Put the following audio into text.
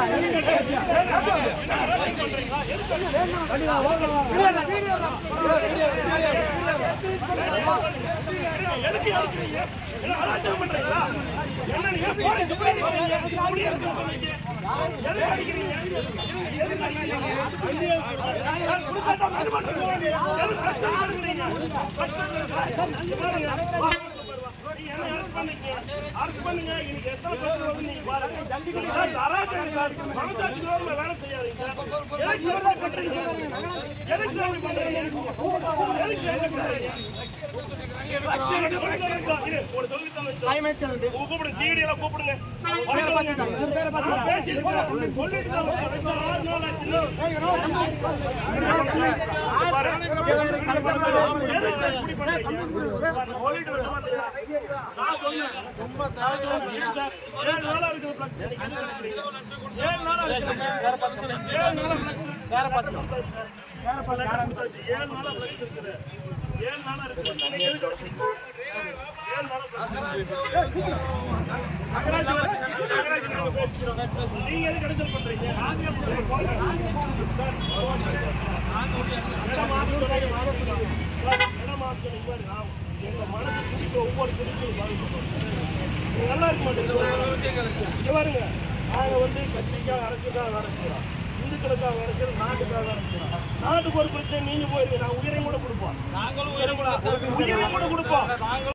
எதுக்கு யோசிக்கிறீங்க? என்ன அராஜகம் பண்றீங்களா? என்ன நீங்க போலீஸ் போலீஸ் அப்படி இருக்கு போறீங்க. எதுக்கு அடிக்கிறீங்க? எதுக்கு அடிக்கிறீங்க? யார் கொடுக்காத மது மட்டும் போறீங்க. எதுக்கு பிரச்சனை பண்ணுறீங்க? பிரச்சனை பண்ணுறீங்க. நீங்க என்ன arrest பண்ணீங்க? arrest பண்ணுங்க. இன்னைக்கு எத்தனை பேர் வந்து நீங்க பாருங்க. சார், இது அராஜகம் சார். மனசாட்சி இல்லாம வேலை செய்யாதீங்க சார். எதுக்கு சார் இப்படி பண்றீங்க? எதுக்கு சார் இப்படி பண்றீங்க? எதுக்கு சார் இப்படி பண்றீங்க? ஒரு சொல்லித்தான் வச்சோம். உங்க கூப்பிடுங்க, CD எல்லாம் கூப்பிடுங்க. நான் பேசியிருக்கேன். சொல்லிட்டு தான் வச்சோம். ஆறு நாள் ஆச்சு. பாரு. எதுக்கு சார் இப்படி பண்றீங்க? சொல்லிட்டு வச்ச மாட்டீங்களா? நான் சொன்னேன். ஏன் சார்? ஏழு நாளா இருக்குது flex. நீங்க என்ன நினைக்கிறீங்க? ஏழு நாளா இருக்குது. ஏழு நாளா flex. ஏழு நாளா flex இருக்குது. ஏழு நாளா இருக்குது. நீங்க எதுக்கு வச்சீங்க? ஏழு நாளா flex. நகராட்சி வர- நகராட்சி நாங்க பேசிக்கிறோம். நீங்க எதுக்கு இடைஞ்சல் பண்றீங்க? இடம் மாத்தணும், மாத்தணும். இடம் மாத்தணும். இங்க பாரு, நான் எங்க மனசு துடிப்பு ஒவ்வொரு துடிப்பும் பாதிக்கப்படும். இது நல்லா இருக்க மாட்டேங்குது. இங்க பாருங்க, நாங்க வந்து கட்சிக்காக அரசுக்காக வேலை செய்யறோம். இந்துக்களுக்காக வேலை செய்யறோம், நாட்டுக்காக வேலை செய்யறோம். நாட்டுக்கு ஒரு பிரச்சனை நீங்க போயிருங்க நான் உயிரை கூட கொடுப்போம் உயிரை கூட உயிரை கூட கொடுப்போம்